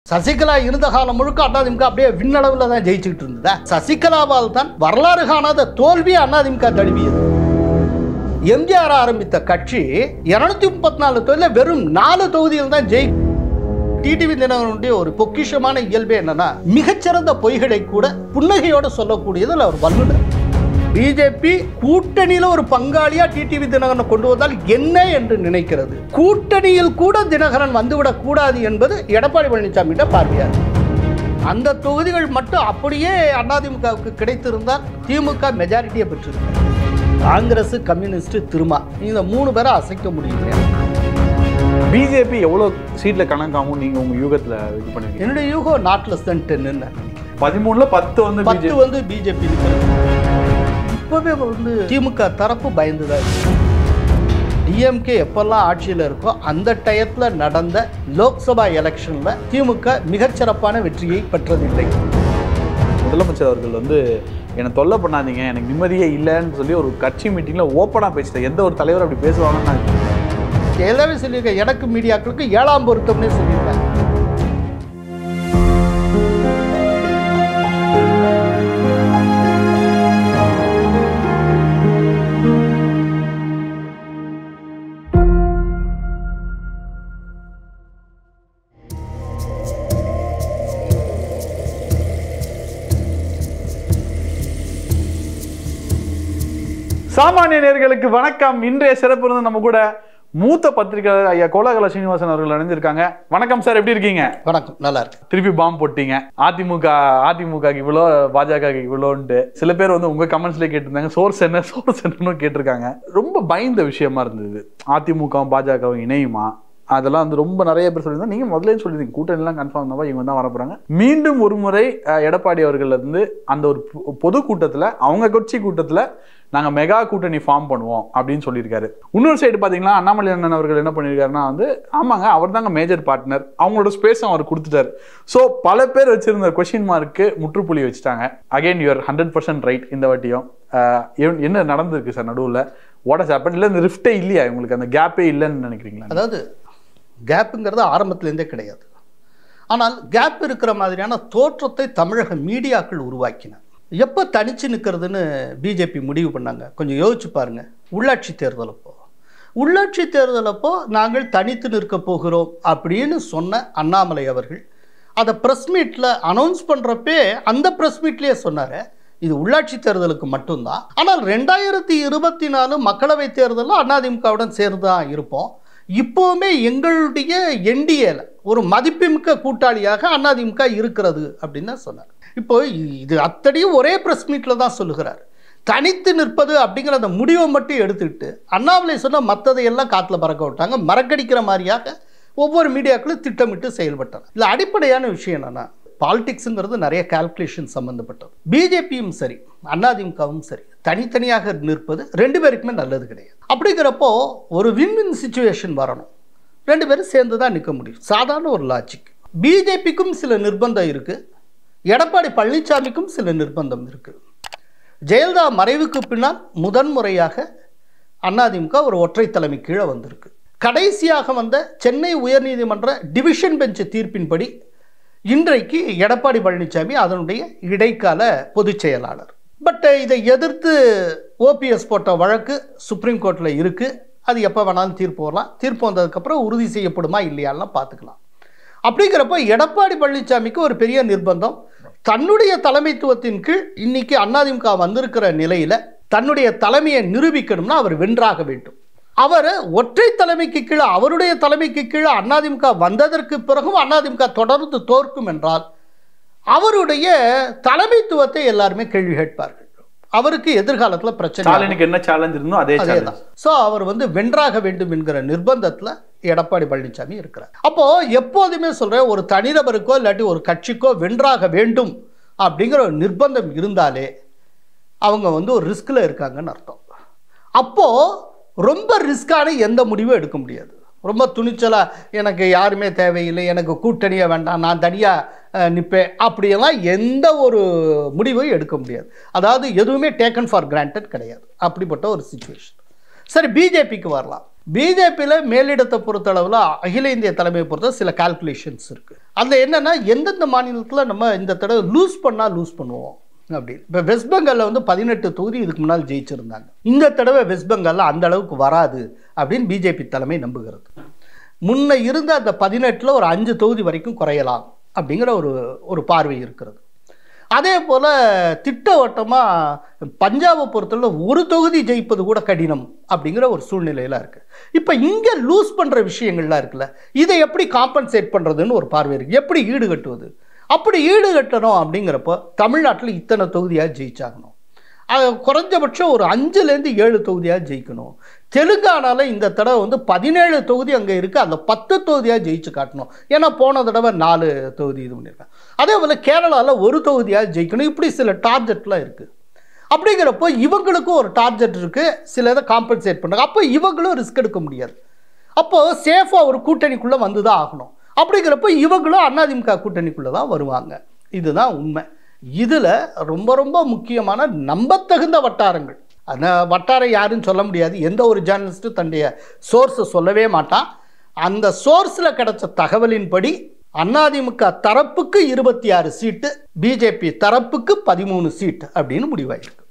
சசிகலா இருந்த காலம் முழுக்க அதிமுக அப்படியே விண்ணளவில் தான் ஜெயிச்சுக்கிட்டு இருந்ததா சசிகலாவால் தான் வரலாறு காணாத தோல்வி அதிமுக தழுவியது எம்ஜிஆர் ஆரம்பித்த கட்சி இருநூத்தி முப்பத்தி நாலு தொகுதியில் வெறும் நாலு தொகுதியில் தான் ஜெயி டிடிவி தினகரனுடைய ஒரு பொக்கிஷமான இயல்பு என்னன்னா மிகச்சிறந்த பொய்களை கூட புன்னகையோட சொல்லக்கூடியதில் அவர் வல்லுனர் பிஜேபி கூட்டணியில ஒரு பங்காளியா டிடிவி தினகரனை கொண்டு வந்தால் என்ன என்று நினைக்கிறது கூட்டணியில் கூட தினகரன் வந்துவிடக் கூடாது என்பது எடப்பாடி பழனிசாமியிட்ட பார்வையார் அந்த தொகுதிகள் மட்டும் அப்படியே அதிமுகவுக்கு கிடைத்திருந்தால் திமுக மெஜாரிட்டியை பெற்றிருக்கும் காங்கிரஸ் கம்யூனிஸ்ட் திருமா இந்த மூணு பேரை அசைக்க முடியும் பிஜேபி எவ்வளோ சீட்ல கணக்காகும் நீங்க உங்க யூகத்துல இது பண்ணிருக்கீங்க என்னுடைய யூகோ நாட் லெஸ் தென் டென்னு பதிமூணுல பத்து வந்து பத்து பிஜேபி வந்து பிஜேபி இப்பவே வந்து திமுக தரப்பு பயந்துதான் டிஎம்கே எப்பெல்லாம் ஆட்சியில் இருக்கோ அந்த டயத்தில் நடந்த லோக்சபா எலெக்ஷனில் திமுக மிகச்சிறப்பான வெற்றியை பெற்றதில்லை முதலமைச்சர் அவர்கள் வந்து என்னை தொல்லை பண்ணாதீங்க எனக்கு நிம்மதியே இல்லைன்னு சொல்லி ஒரு கட்சி மீட்டிங்ல ஓப்பனா பேசிட்டேன் எந்த ஒரு தலைவர் அப்படி பேசுவாங்கன்னு நான் எல்லாமே சொல்லியிருக்கேன் எனக்கு மீடியாக்களுக்கு ஏழாம் பொருத்தம்னே சொல்லியிருக்கேன் சாமானிய நேர்களுக்கு வணக்கம் இன்றைய சிறப்பு இருந்து நம்ம கூட மூத்த பத்திரிகையாளர் ஐயா கோலாகல சீனிவாசன் அவர்கள் இணைஞ்சிருக்காங்க வணக்கம் சார் எப்படி இருக்கீங்க வணக்கம் நல்லா இருக்கு திருப்பி பாம்பு போட்டீங்க அதிமுக அதிமுக இவ்வளோ பாஜக இவ்வளோன்ட்டு சில பேர் வந்து உங்க கமெண்ட்ஸ்ல கேட்டிருந்தாங்க சோர்ஸ் என்ன சோர்ஸ் என்னன்னு கேட்டிருக்காங்க ரொம்ப பயந்த விஷயமா இருந்தது அதிமுகவும் பாஜகவும் இணையுமா அதெல்லாம் வந்து ரொம்ப நிறைய பேர் சொல்லியிருந்தாங்க நீங்க முதல்ல சொல்லியிருந்தீங்க கூட்டணிலாம் கன்ஃபார்ம் தான் இவங்க தான் வர போறாங்க மீண்டும் ஒரு முறை அஹ், எடப்பாடி அவர்கள் வந்து அந்த ஒரு பொ- பொது கூட்டத்துல அவங்க கட்சி கூட்டத்துல நாங்க மெகா கூட்டணி ஃபார்ம் பண்ணுவோம் அப்படின்னு சொல்லியிருக்காரு இன்னொரு சைடு பாத்தீங்கன்னா அண்ணாமலை அண்ணன் அவர்கள் என்ன பண்ணியிருக்காருன்னா வந்து ஆமாங்க அவர் தாங்க மேஜர் பார்ட்னர் அவங்களோட ஸ்பேஸும் அவர் கொடுத்துட்டாரு ஸோ பல பேர் வச்சிருந்த கொஷின் மார்க்கு முற்றுப்புள்ளி வச்சுட்டாங்க again your hundred percent right இந்த வாட்டியும் அஹ், என்- என்ன நடந்திருக்கு சார் நடுவில் வாட் ஹஸ் ஹேப்பன் இல்லை இந்த ரிஃப்டே இல்லையா உங்களுக்கு அந்த கேப்பே இல்லைன்னு நினைக்கிறீங்களா அதாவது கேப்புங்கிறது ஆரம்பத்திலேருந்தே கிடையாது ஆனால் கேப் இருக்கிற மாதிரியான தோற்றத்தை தமிழக மீடியாக்கள் உருவாக்கின எப்போ தனிச்சு நிற்கிறதுன்னு பிஜேபி முடிவு பண்ணாங்க கொஞ்சம் யோசிச்சு பாருங்க உள்ளாட்சி தேர்தல் அப்போ உள்ளாட்சி தேர்தல் அப்போ நாங்கள் தனித்து நிற்க போகிறோம் அப்படின்னு சொன்ன அண்ணாமலை அவர்கள் அதை ப்ரெஸ் மீட்டில் அனௌன்ஸ் பண்ணுறப்பே அந்த ப்ரெஸ் மீட்லேயே சொன்னார் இது உள்ளாட்சி தேர்தலுக்கு மட்டும்தான் ஆனால் ரெண்டாயிரத்தி இருபத்தி நாலு மக்களவை தேர்தலில் அதிமுகவுடன் சேர்ந்து தான் இருப்போம் இப்போவுமே எங்களுடைய என்டிஏல ஒரு மதிப்புமிக்க கூட்டாளியாக அதிமுக இருக்கிறது அப்படின்னு தான் சொன்னார் இப்போ இது அத்தனையும் ஒரே ப்ரெஸ் மீட்டில் தான் சொல்லுகிறார் தனித்து நிற்பது அப்படிங்கிற அந்த முடிவை மட்டும் எடுத்துக்கிட்டு அண்ணாமலை சொன்ன மற்றதையெல்லாம் காற்றுல பறக்க விட்டாங்க மறக்கடிக்கிற மாதிரியாக ஒவ்வொரு மீடியாக்களும் திட்டமிட்டு செயல்பட்டாங்க இல்லை அடிப்படையான விஷயம் என்னன்னா பாலிடிக்ஸுங்கிறது நிறைய கால்குலேஷன் சம்மந்தப்பட்டது பிஜேபியும் சரி அதிமுகவும் சரி தனித்தனியாக நிற்பது ரெண்டு பேருக்குமே நல்லது கிடையாது அப்படிங்கிறப்போ ஒரு வின் வின் சுச்சுவேஷன் வரணும் ரெண்டு பேரும் சேர்ந்து தான் நிற்க முடியும் சாதாரண ஒரு லாஜிக் பிஜேபிக்கும் சில நிர்பந்தம் இருக்கு எடப்பாடி பழனிசாமிக்கும் சில நிர்பந்தம் இருக்கு ஜெயலலிதா மறைவுக்கு பின்னால் முதன்முறையாக அதிமுக ஒரு ஒற்றை தலைமை கீழே வந்திருக்கு கடைசியாக வந்த சென்னை உயர்நீதிமன்ற டிவிஷன் பெஞ்ச் தீர்ப்பின்படி இன்றைக்கு எடப்பாடி பழனிசாமி அதனுடைய இடைக்கால பொதுச் செயலாளர் பட் இதை எதிர்த்து ஓபிஎஸ் போட்ட வழக்கு சுப்ரீம் கோர்ட்டில் இருக்குது அது எப்போ வேணாலும் தீர்ப்பு வரலாம் தீர்ப்பு வந்ததுக்கப்புறம் உறுதி செய்யப்படுமா இல்லையாலாம் பார்த்துக்கலாம் அப்படிங்கிறப்போ எடப்பாடி பழனிசாமிக்கு ஒரு பெரிய நிர்பந்தம் தன்னுடைய தலைமைத்துவத்தின் கீழ் இன்னைக்கு அதிமுக வந்திருக்கிற நிலையில தன்னுடைய தலைமையை நிரூபிக்கணும்னா அவர் வென்றாக வேண்டும் அவர் ஒற்றை தலைமைக்கு கீழே அவருடைய தலைமைக்கு கீழே அதிமுக வந்ததற்கு பிறகும் அதிமுக தொடர்ந்து தோற்கும் என்றால் அவருடைய தலைமைத்துவத்தை எல்லாருமே கேள்வி கேட்பார்கள் அவருக்கு எதிர்காலத்தில் பிரச்சனை ஸ்டாலினுக்கு என்ன சேலஞ்ச் இருந்தோ அதே சேலஞ்ச் அதேதான் ஸோ அவர் வந்து வென்றாக வேண்டும் என்கிற நிர்பந்தத்தில் எடப்பாடி பழனிசாமி இருக்கிறார் அப்போ எப்போதுமே சொல்றேன் ஒரு தனிநபருக்கோ இல்லாட்டி ஒரு கட்சிக்கோ வென்றாக வேண்டும் அப்படிங்கிற ஒரு நிர்பந்தம் இருந்தாலே அவங்க வந்து ஒரு ரிஸ்கில் இருக்காங்கன்னு அர்த்தம் அப்போ ரொம்ப ரிஸ்கான எந்த முடிவும் எடுக்க முடியாது ரொம்ப துணிச்சலா எனக்கு யாருமே தேவையில்லை எனக்கு கூட்டணியே வேண்டாம் நான் தனியாக நிற்பேன் அப்படியெல்லாம் எந்த ஒரு முடிவையும் எடுக்க முடியாது அதாவது எதுவுமே டேக்கன் ஃபார் கிராண்டட் கிடையாது அப்படிப்பட்ட ஒரு சுச்சுவேஷன் சரி பிஜேபிக்கு வரலாம் பிஜேபியில் மேலிடத்தை பொறுத்தளவில் அகில இந்திய தலைமையை பொறுத்த சில கால்குலேஷன்ஸ் இருக்குது அதில் என்னென்னா எந்தெந்த மாநிலத்தில் நம்ம இந்த தடவை லூஸ் பண்ணால் லூஸ் பண்ணுவோம் அப்படின்னு இப்போ வெஸ்ட் பெங்காலில் வந்து பதினெட்டு தொகுதி இதுக்கு முன்னால் ஜெயிச்சிருந்தாங்க இந்த தடவை வெஸ்ட் பெங்காலில் அந்த அளவுக்கு வராது அப்படின்னு பிஜேபி தலைமை நம்புகிறது முன்ன இருந்த அந்த பதினெட்டில் ஒரு அஞ்சு தொகுதி வரைக்கும் குறையலாம் அப்படிங்கிற ஒரு ஒரு பார்வை இருக்கிறது அதே போல் திட்டவட்டமாக பஞ்சாபை பொறுத்தவரை ஒரு தொகுதி ஜெயிப்பது கூட கடினம் அப்படிங்கிற ஒரு சூழ்நிலையில் இருக்குது இப்போ இங்கே லூஸ் பண்ணுற விஷயங்கள்லாம் இருக்குல்ல இதை எப்படி காம்பன்சேட் பண்ணுறதுன்னு ஒரு பார்வை இருக்குது எப்படி ஈடுகட்டுவது அப்படி ஈடுகட்டணும் அப்படிங்கிறப்போ தமிழ்நாட்டில் இத்தனை தொகுதியாக ஜெயிச்சாகணும் அது குறைஞ்சபட்சம் ஒரு அஞ்சுலேருந்து ஏழு தொகுதியாக ஜெயிக்கணும் தெலுங்கானால இந்த தடவை வந்து பதினேழு தொகுதி அங்கே இருக்குது அந்த பத்து தொகுதியாக ஜெயிச்சு காட்டணும் ஏன்னா போன தடவை நாலு தொகுதி இது பண்ணியிருக்காங்க அதே போல் கேரளாவில் ஒரு தொகுதியாக ஜெயிக்கணும் இப்படி சில டார்கெட்லாம் இருக்குது அப்படிங்கிறப்போ இவங்களுக்கும் ஒரு டார்கெட் இருக்குது சில இதை காம்பன்சேட் பண்ணுறாங்க அப்போ இவங்களும் ரிஸ்க் எடுக்க முடியாது அப்போது சேஃபாக ஒரு கூட்டணிக்குள்ளே வந்து தான் ஆகணும் அப்படிங்கிறப்ப இவங்களும் அதிமுக கூட்டணிக்குள்ளே தான் வருவாங்க இதுதான் உண்மை இதில் ரொம்ப ரொம்ப முக்கியமான நம்பத்தகுந்த வட்டாரங்கள் அந்த வட்டாரம் யாருன்னு சொல்ல முடியாது எந்த ஒரு ஜேர்னலிஸ்ட்டும் தன்னுடைய சோர்ஸை சொல்லவே மாட்டான் அந்த சோர்ஸில் கிடைச்ச தகவலின்படி அதிமுக தரப்புக்கு இருபத்தி ஆறு சீட்டு பிஜேபி தரப்புக்கு பதிமூணு சீட் அப்படின்னு முடிவாயிருக்கு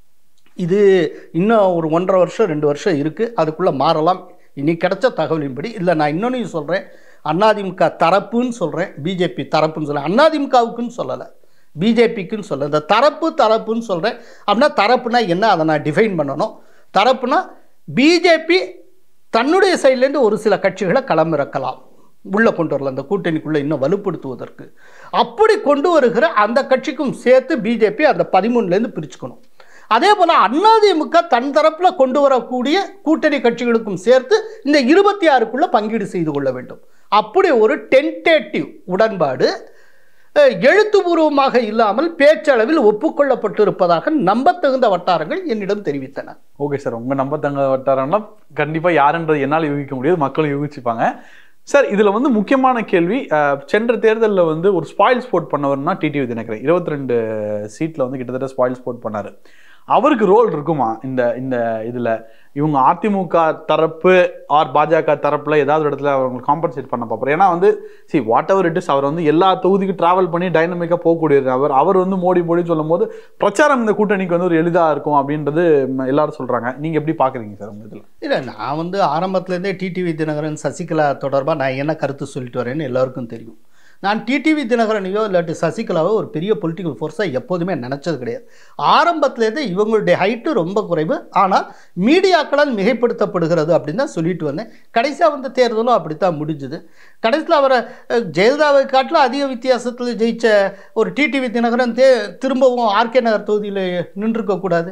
இது இன்னும் ஒரு ஒன்றரை வருஷம் ரெண்டு வருஷம் இருக்குது அதுக்குள்ளே மாறலாம் இனி கிடைச்ச தகவலின்படி இல்லை நான் இன்னொன்னையும் சொல்கிறேன் அதிமுக தரப்புன்னு சொல்கிறேன் பிஜேபி தரப்புன்னு சொல்கிறேன் அதிமுகவுக்குன்னு சொல்லலை பிஜேபிக்குன்னு சொல்ல இந்த தரப்பு தரப்புன்னு சொல்கிறேன் அப்படின்னா தரப்புனா என்ன அதை நான் டிஃபைன் பண்ணணும் தரப்புனா பிஜேபி தன்னுடைய சைட்லேருந்து ஒரு சில கட்சிகளை களமிறக்கலாம் உள்ளே கொண்டு வரலாம் அந்த கூட்டணிக்குள்ளே இன்னும் வலுப்படுத்துவதற்கு அப்படி கொண்டு வருகிற அந்த கட்சிக்கும் சேர்த்து பிஜேபி அந்த பதிமூணுலேருந்து பிரிச்சுக்கணும் அதே போல் அதிமுக தன் தரப்பில் கொண்டு வரக்கூடிய கூட்டணி கட்சிகளுக்கும் சேர்த்து இந்த இருபத்தி ஆறுக்குள்ளே பங்கீடு செய்து கொள்ள வேண்டும் அப்படி ஒரு டென்டேட்டிவ் உடன்பாடு அஹ், எழுத்துப்பூர்வமாக இல்லாமல் பேச்சளவில் ஒப்புக்கொள்ளப்பட்டிருப்பதாக நம்பத்தகுந்த வட்டாரங்கள் என்னிடம் தெரிவித்தன ஓகே சார் உங்க நம்ப தங்க வட்டாரம்னா கண்டிப்பா யாருன்றது என்னால் யூகிக்க முடியாது மக்களும் யூகிச்சுப்பாங்க சார் இதுல வந்து முக்கியமான கேள்வி அஹ், சென்ற தேர்தலில் வந்து ஒரு ஸ்பாயில் ஸ்போர்ட் பண்ணவர்னா டிடிவி தினகரன் இருபத்தி ரெண்டு சீட்ல வந்து கிட்டத்தட்ட ஸ்பாயில் ஸ்போர்ட் பண்ணாரு அவருக்கு ரோல் இருக்குமா இந்த இந்த இதுல இவங்க அதிமுக தரப்பு ஆர் பாஜக தரப்புல ஏதாவது ஒரு இடத்துல அவங்க காம்பன்சேட் பண்ண பார்ப்பாரு ஏன்னா வந்து see whatever it is அவர் வந்து எல்லா தொகுதிக்கும் டிராவல் பண்ணி டைனமிக்காக போகக்கூடிய அவர் அவர் வந்து மோடி மோடி சொல்லும் போது பிரச்சாரம் இந்த கூட்டணிக்கு வந்து ஒரு எளிதா இருக்கும் அப்படின்றது ம, எல்லாரும் சொல்றாங்க நீங்க எப்படி பாக்குறீங்க சார் உங்க இதுல இல்லை நான் வந்து ஆரம்பத்துலேருந்தே டிடிவி தினகரன் சசிகலா தொடர்பாக நான் என்ன கருத்து சொல்லிட்டு வரேன்னு எல்லாருக்கும் தெரியும் நான் டிடிவி தினகரனையோ இல்லாட்டி சசிகலாவோ ஒரு பெரிய பொலிட்டிக்கல் ஃபோர்ஸாக எப்போதுமே நினச்சது கிடையாது ஆரம்பத்துலேருந்தே இவங்களுடைய ஹைட்டு ரொம்ப குறைவு ஆனால் மீடியாக்களால் மிகைப்படுத்தப்படுகிறது அப்படின்னு தான் சொல்லிட்டு வந்தேன் கடைசியாக வந்த தேர்தலும் அப்படித்தான் முடிஞ்சுது கடைசியில் அவரை அஹ், ஜெயலலிதாவை காட்டிலும் அதிக வித்தியாசத்தில் ஜெயிச்ச ஒரு டிடிவி தினகரன் தே திரும்பவும் ஆர்கே நகர் தொகுதியில் நின்றுருக்கக்கூடாது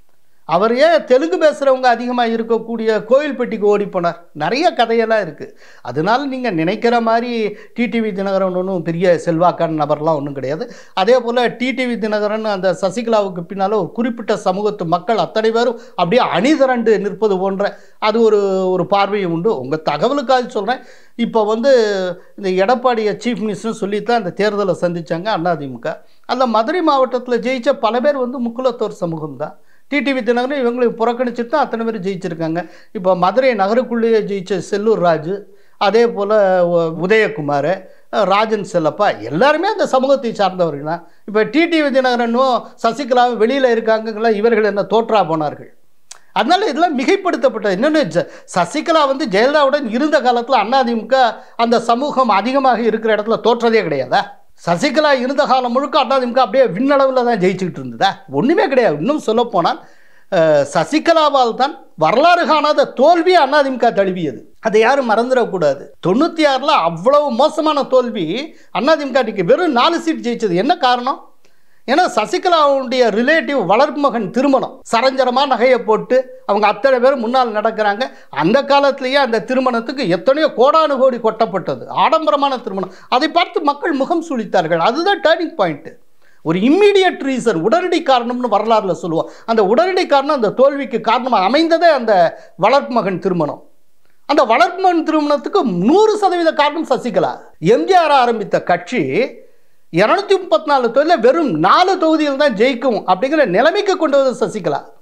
அவர் ஏன் தெலுங்கு பேசுகிறவங்க அதிகமாக இருக்கக்கூடிய கோயில்பட்டிக்கு ஓடி போனார் நிறைய கதையெல்லாம் இருக்குது அதனால நீங்கள் நினைக்கிற மாதிரி டிடிவி தினகரன் ஒன்றும் பெரிய செல்வாக்கான நபர்லாம் ஒன்றும் கிடையாது அதே போல் டிடிவி தினகரன் அந்த சசிகலாவுக்கு பின்னால் ஒரு குறிப்பிட்ட சமூகத்து மக்கள் அத்தனை பேரும் அப்படியே அணிதிரண்டு நிற்பது போன்ற அது ஒரு ஒரு பார்வையும் உண்டு உங்கள் தகவலுக்காக சொல்கிறேன் இப்போ வந்து இந்த எடப்பாடியை சீஃப் மினிஸ்டர் சொல்லித்தான் இந்த தேர்தலை சந்தித்தாங்க அதிமுக அந்த மதுரை மாவட்டத்தில் ஜெயிச்ச பல பேர் வந்து முக்குலத்தோர் சமூகம் தான் டிடிவி தினகரன் இவங்களுக்கு புறக்கணிச்சுட்டு தான் அத்தனை பேர் ஜெயிச்சிருக்காங்க இப்போ மதுரை நகருக்குள்ளேயே ஜெயிச்ச செல்லூர் ராஜு அதே போல் உதயகுமார் ராஜன் செல்லப்பா எல்லாருமே அந்த சமூகத்தை சார்ந்தவர்கள் தான் இப்போ டிடிவி தினகரனும் சசிகலாவும் வெளியில் இருக்காங்கங்களா இவர்கள் என்ன தோற்றா போனார்கள் அதனால இதெல்லாம் மிகைப்படுத்தப்பட்டது இன்னொன்று ஜ- சசிகலா வந்து ஜெயலலிதாவுடன் இருந்த காலத்தில் அதிமுக அந்த சமூகம் அதிகமாக இருக்கிற இடத்துல தோற்றதே கிடையாதா சசிகலா இருந்த காலம் முழுக்க அதிமுக அப்படியே விண்ணளவில் தான் ஜெயிச்சுக்கிட்டு இருந்ததா ஒன்றுமே கிடையாது இன்னும் சொல்லப்போனால் அஹ், சசிகலாவால் தான் வரலாறு காணாத தோல்வி அதிமுக தழுவியது அதை யாரும் மறந்துடக்கூடாது தொண்ணூற்றி ஆறில் அவ்வளவு மோசமான தோல்வி அதிமுக அன்னைக்கு வெறும் நாலு சீட் ஜெயிச்சது என்ன காரணம் ஏன்னா சசிகலாவுடைய ரிலேட்டிவ் வளர்ப்பு மகன் திருமணம் சரஞ்சரமாக நகையை போட்டு அவங்க அத்தனை பேரும் முன்னால் நடக்கிறாங்க அந்த காலத்திலேயே அந்த திருமணத்துக்கு எத்தனையோ கோடானு கோடி கொட்டப்பட்டது ஆடம்பரமான திருமணம் அதை பார்த்து மக்கள் முகம் சுளித்தார்கள் அதுதான் டேர்னிங் பாயிண்ட்டு ஒரு இம்மீடியட் ரீசன் உடனடி காரணம்னு வரலாறுல சொல்லுவோம் அந்த உடனடி காரணம் அந்த தோல்விக்கு காரணமாக அமைந்ததே அந்த வளர்ப்பு மகன் திருமணம் அந்த வளர்ப்பு மகன் திருமணத்துக்கு நூறு சதவீத காரணம் சசிகலா எம்ஜிஆர் ஆரம்பித்த கட்சி இரநூத்தி முப்பத்தி நாலு தொகுதியில் வெறும் நாலு தொகுதியில் தான் ஜெயிக்கும் அப்படிங்கிற நிலைமைக்கு கொண்டு வந்தது சசிகலா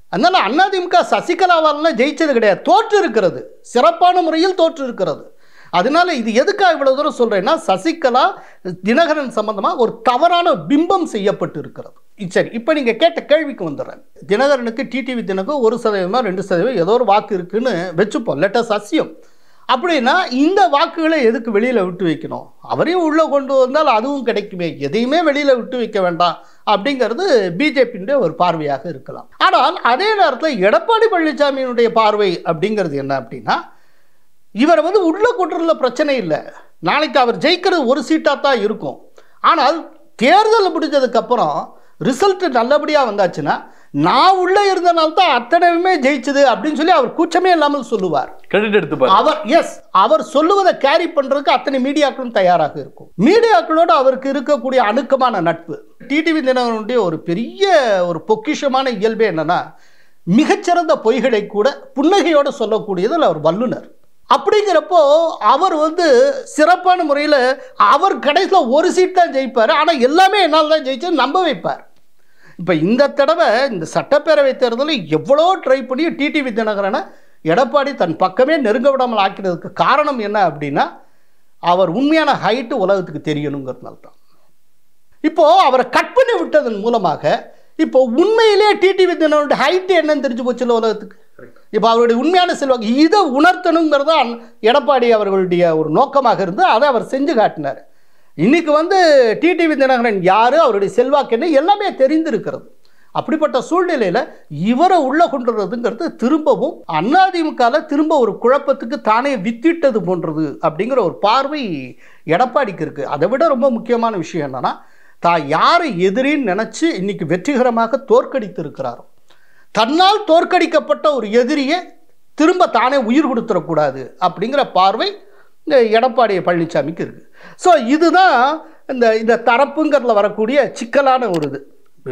அதனால அதிமுக சசிகலாவாலாம் ஜெயிச்சது கிடையாது தோற்று இருக்கிறது சிறப்பான முறையில் தோற்று இருக்கிறது அதனால இது எதுக்காக இவ்வளவு தூரம் சொல்றேன்னா சசிகலா தினகரன் சம்பந்தமா ஒரு தவறான பிம்பம் செய்யப்பட்டு இருக்கிறது சரி இப்போ நீங்க கேட்ட கேள்விக்கு வந்துடுறேன் தினகரனுக்கு டிடிவி தினகம் ஒரு சதவீதமா ரெண்டு சதவீதம் ஏதோ ஒரு வாக்கு இருக்குன்னு வச்சுப்போம் லெட்டஸ் அசியம் அப்படின்னா இந்த வாக்குகளை எதுக்கு வெளியில் விட்டு வைக்கணும் அவரையும் உள்ளே கொண்டு வந்தால் அதுவும் கிடைக்குமே எதையுமே வெளியில் விட்டு வைக்க வேண்டாம் அப்படிங்கிறது பிஜேபியுடைய ஒரு பார்வையாக இருக்கலாம் ஆனால் அதே நேரத்தில் எடப்பாடி பழனிசாமியினுடைய பார்வை அப்படிங்கிறது என்ன அப்படின்னா இவரை வந்து உள்ளே கொண்டுறதுல பிரச்சனை இல்லை நாளைக்கு அவர் ஜெயிக்கிறது ஒரு சீட்டாக தான் இருக்கும் ஆனால் தேர்தல் முடிஞ்சதுக்கப்புறம் ரிசல்ட் நல்லபடியாக வந்தாச்சுன்னா நான் உள்ளே இருந்தனால தான் அத்தனையுமே ஜெயிச்சது அப்படின்னு சொல்லி அவர் கூச்சமே இல்லாமல் சொல்லுவார் கிரெடிட் எடுத்துப்பாரு அவர் எஸ் அவர் சொல்லுவதை கேரி பண்றதுக்கு அத்தனை மீடியாக்களும் தயாராக இருக்கும் மீடியாக்களோடு அவருக்கு இருக்கக்கூடிய அணுக்கமான நட்பு டிடிவி தினகரனுடைய ஒரு பெரிய ஒரு பொக்கிஷமான இயல்பே என்னன்னா மிகச்சிறந்த பொய்களை கூட புன்னகையோடு சொல்லக்கூடியதில் அவர் வல்லுனர் அப்படிங்கிறப்போ அவர் வந்து சிறப்பான முறையில் அவர் கடைசியில் ஒரு சீட் தான் ஜெயிப்பார் ஆனால் எல்லாமே என்னால் தான் ஜெயிச்சு நம்ப வைப்பார் இப்போ இந்த தடவை இந்த சட்டப்பேரவை தேர்தலில் எவ்வளோ ட்ரை பண்ணி டிடிவி தினகரனை எடப்பாடி தன் பக்கமே நெருங்க விடாமல் ஆக்கிறதுக்கு காரணம் என்ன அப்படின்னா அவர் உண்மையான ஹைட்டு உலகத்துக்கு தெரியணுங்கிறதுனால தான் இப்போ அவரை கட் பண்ணி விட்டதன் மூலமாக இப்போ உண்மையிலே டிடிவி தினகரனுடைய ஹைட்டு என்னன்னு தெரிஞ்சு போச்சுல்ல உலகத்துக்கு இப்போ அவருடைய உண்மையான செல்வாக்கு இதை உணர்த்தணுங்கிறது தான் எடப்பாடி அவர்களுடைய ஒரு நோக்கமாக இருந்து அதை அவர் செஞ்சு காட்டினார் இன்னைக்கு வந்து டிடிவி தினகரன் யார் அவருடைய செல்வாக்கு என்ன எல்லாமே தெரிந்திருக்கிறது அப்படிப்பட்ட சூழ்நிலையில் இவரை உள்ள கொண்டு வர்றதுங்கிறது திரும்பவும் அதிமுகவில் திரும்ப ஒரு குழப்பத்துக்கு தானே வித்திட்டது போன்றது அப்படிங்கிற ஒரு பார்வை எடப்பாடிக்கு இருக்குது அதை விட ரொம்ப முக்கியமான விஷயம் என்னன்னா தான் யாரை எதிரின்னு நினச்சி இன்னைக்கு வெற்றிகரமாக தோற்கடித்து இருக்கிறாரோ தன்னால் தோற்கடிக்கப்பட்ட ஒரு எதிரியை திரும்ப தானே உயிர் கொடுத்துடக்கூடாது அப்படிங்கிற பார்வை இந்த எடப்பாடி பழனிசாமிக்கு இருக்குது ஸோ இதுதான் இந்த இந்த தரப்புங்கிறதுல வரக்கூடிய சிக்கலான ஒரு இது